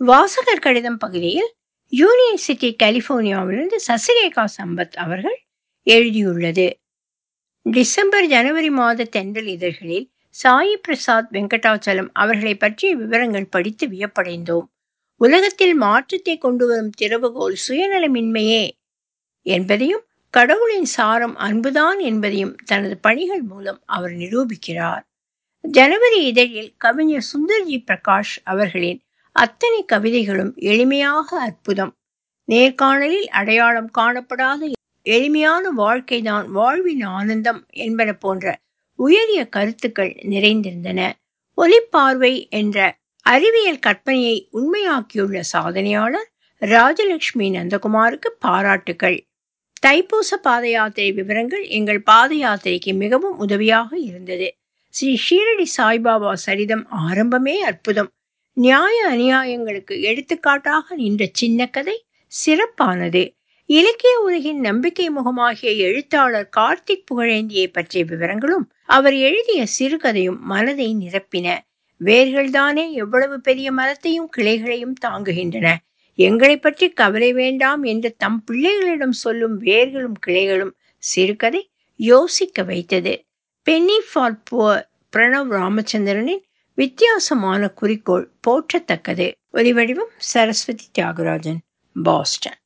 வாசகர் கடிதம் பகுதியில் யூனியன் சிட்டி கலிபோர்னியாவிலிருந்து சசிரேகா சம்பத் அவர்கள் எழுதியுள்ளது டிசம்பர் ஜனவரி மாத தென்றல் இதழ்களில் சாயி பிரசாத் வெங்கடாச்சலம் அவர்களை பற்றிய விவரங்கள் படித்து வியப்படைந்தோம் உலகத்தில் மாற்றத்தை கொண்டு வரும் திறவுகோல் சுயநலமின்மையே என்பதையும் கடவுளின் சாரம் அன்புதான் என்பதையும் தனது பணிகள் மூலம் அவர் நிரூபிக்கிறார் ஜனவரி இதழில் கவிஞர் சுந்தர்ஜி பிரகாஷ் அவர்களின் அத்தனை கவிதைகளும் எளிமையாக அற்புதம் நேர்காணலில் அடையாளம் காணப்படாத எளிமையான வாழ்க்கைதான் வாழ்வின் ஆனந்தம் என்பன போன்ற உயரிய கருத்துக்கள் நிறைந்திருந்தன ஒலிப்பார்வை என்ற அறிவியல் கற்பனையை உண்மையாக்கியுள்ள சாதனையாளர் ராஜலட்சுமி நந்தகுமாருக்கு பாராட்டுகள் தைப்பூச பாத யாத்திரை விவரங்கள் எங்கள் பாத யாத்திரைக்கு மிகவும் உதவியாக இருந்தது ஸ்ரீ ஷீரடி சாய்பாபா சரிதம் ஆரம்பமே அற்புதம் நியாய அநியாயங்களுக்கு எடுத்துக்காட்டாக நின்ற சின்ன கதை சிறப்பானது இலக்கிய உலகின் நம்பிக்கை முகமாகிய எழுத்தாளர் கார்த்திக் புகழேந்தியை பற்றிய விவரங்களும் அவர் எழுதிய சிறுகதையும் மனதை நிரப்பின வேர்கள்தானே எவ்வளவு பெரிய மரத்தையும் கிளைகளையும் தாங்குகின்றன எங்களை பற்றி கவலை வேண்டாம் என்று தம் பிள்ளைகளிடம் சொல்லும் வேர்களும் கிளைகளும் சிறுகதை யோசிக்க வைத்தது பென்னி ஃபார் புவர் பிரணவ் ராமச்சந்திரனின் வித்தியாசமான குறிக்கோள் போற்றத்தக்கது ஒலிவடிவம் சரஸ்வதி தியாகராஜன் பாஸ்டன்